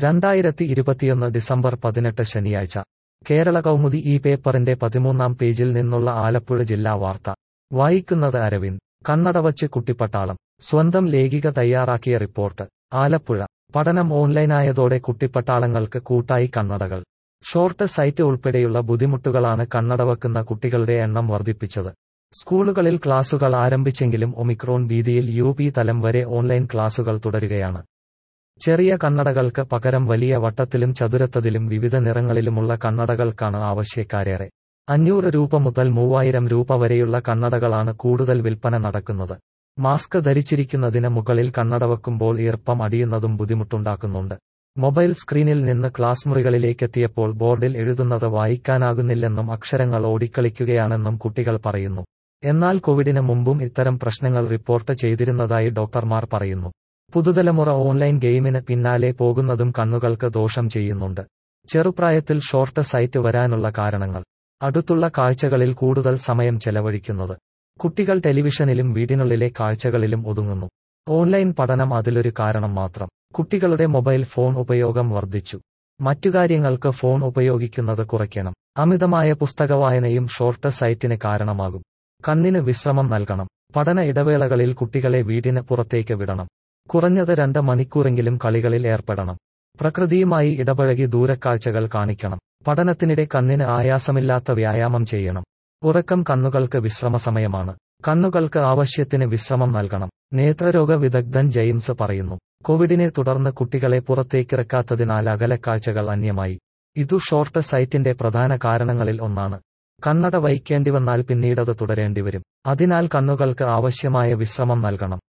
രണ്ടായിരത്തി ഇരുപത്തിയൊന്ന് ഡിസംബർ പതിനെട്ട് ശനിയാഴ്ച കേരള കൗമുദി ഈ പേപ്പറിന്റെ പതിമൂന്നാം പേജിൽ നിന്നുള്ള ആലപ്പുഴ ജില്ലാ വാർത്ത വായിക്കുന്നത് അരവിന്ദ് കണ്ണടവച്ച് കുട്ടിപ്പട്ടാളം സ്വന്തം ലേഖിക തയ്യാറാക്കിയ റിപ്പോർട്ട് ആലപ്പുഴ പഠനം ഓൺലൈനായതോടെ കുട്ടിപ്പട്ടാളങ്ങൾക്ക് കൂട്ടായി കണ്ണടകൾ ഷോർട്ട് സൈറ്റ് ഉൾപ്പെടെയുള്ള ബുദ്ധിമുട്ടുകളാണ് കണ്ണടവക്കുന്ന കുട്ടികളുടെ എണ്ണം വർദ്ധിപ്പിച്ചത് സ്കൂളുകളിൽ ക്ലാസുകൾ ആരംഭിച്ചെങ്കിലും ഒമിക്രോൺ ഭീതിയിൽ യു പി തലം വരെ ഓൺലൈൻ ക്ലാസുകൾ തുടരുകയാണ് ചെറിയ കണ്ണടകൾക്ക് പകരം വലിയ വട്ടത്തിലും ചതുരത്തതിലും വിവിധ നിറങ്ങളിലുമുള്ള കണ്ണടകൾക്കാണ് ആവശ്യക്കാരേറെ അഞ്ഞൂറ് രൂപ മുതൽ മൂവായിരം രൂപ വരെയുള്ള കണ്ണടകളാണ് കൂടുതൽ വിൽപ്പന നടക്കുന്നത് മാസ്ക് ധരിച്ചിരിക്കുന്നതിന് മുകളിൽ കണ്ണട വെക്കുമ്പോൾ ഈർപ്പം അടിയുന്നതും ബുദ്ധിമുട്ടുണ്ടാക്കുന്നുണ്ട് മൊബൈൽ സ്ക്രീനിൽ നിന്ന് ക്ലാസ് മുറികളിലേക്കെത്തിയപ്പോൾ ബോർഡിൽ എഴുതുന്നത് വായിക്കാനാകുന്നില്ലെന്നും അക്ഷരങ്ങൾ ഓടിക്കളിക്കുകയാണെന്നും കുട്ടികൾ പറയുന്നു എന്നാൽ കോവിഡിന് മുമ്പും ഇത്തരം പ്രശ്നങ്ങൾ റിപ്പോർട്ട് ചെയ്തിരുന്നതായി ഡോക്ടർമാർ പറയുന്നു പുതുതലമുറ ഓൺലൈൻ ഗെയിമിന് പിന്നാലെ പോകുന്നതും കണ്ണുകൾക്ക് ദോഷം ചെയ്യുന്നുണ്ട് ചെറുപ്രായത്തിൽ ഷോർട്ട് സൈറ്റ് വരാനുള്ള കാരണങ്ങൾ അടുത്തുള്ള കാഴ്ചകളിൽ കൂടുതൽ സമയം ചെലവഴിക്കുന്നത് കുട്ടികൾ ടെലിവിഷനിലും വീടിനുള്ളിലെ കാഴ്ചകളിലും ഒതുങ്ങുന്നു ഓൺലൈൻ പഠനം അതിലൊരു കാരണം മാത്രം കുട്ടികളുടെ മൊബൈൽ ഫോൺ ഉപയോഗം വർദ്ധിച്ചു മറ്റു കാര്യങ്ങൾക്ക് ഫോൺ ഉപയോഗിക്കുന്നത് കുറയ്ക്കണം അമിതമായ പുസ്തകവായനയും ഷോർട്ട് സൈറ്റിന് കാരണമാകും കണ്ണിന് വിശ്രമം നൽകണം പഠന ഇടവേളകളിൽ കുട്ടികളെ വീടിന് പുറത്തേക്ക് വിടണം കുറഞ്ഞത് രണ്ട് മണിക്കൂറെങ്കിലും കളികളിൽ ഏർപ്പെടണം പ്രകൃതിയുമായി ഇടപഴകി ദൂരക്കാഴ്ചകൾ കാണിക്കണം പഠനത്തിനിടെ കണ്ണിന് ആയാസമില്ലാത്ത വ്യായാമം ചെയ്യണം ഉറക്കം കണ്ണുകൾക്ക് വിശ്രമ സമയമാണ് കണ്ണുകൾക്ക് ആവശ്യത്തിന് വിശ്രമം നൽകണം നേത്രരോഗ വിദഗ്ധൻ ജെയിംസ് പറയുന്നു കോവിഡിനെ തുടർന്ന് കുട്ടികളെ പുറത്തേക്കിറക്കാത്തതിനാൽ അകലക്കാഴ്ചകൾ അന്യമായി ഇതു ഷോർട്ട് സൈറ്റിന്റെ പ്രധാന കാരണങ്ങളിൽ ഒന്നാണ് കണ്ണട വയ്ക്കേണ്ടി വന്നാൽ പിന്നീടത് തുടരേണ്ടിവരും അതിനാൽ കണ്ണുകൾക്ക് ആവശ്യമായ വിശ്രമം നൽകണം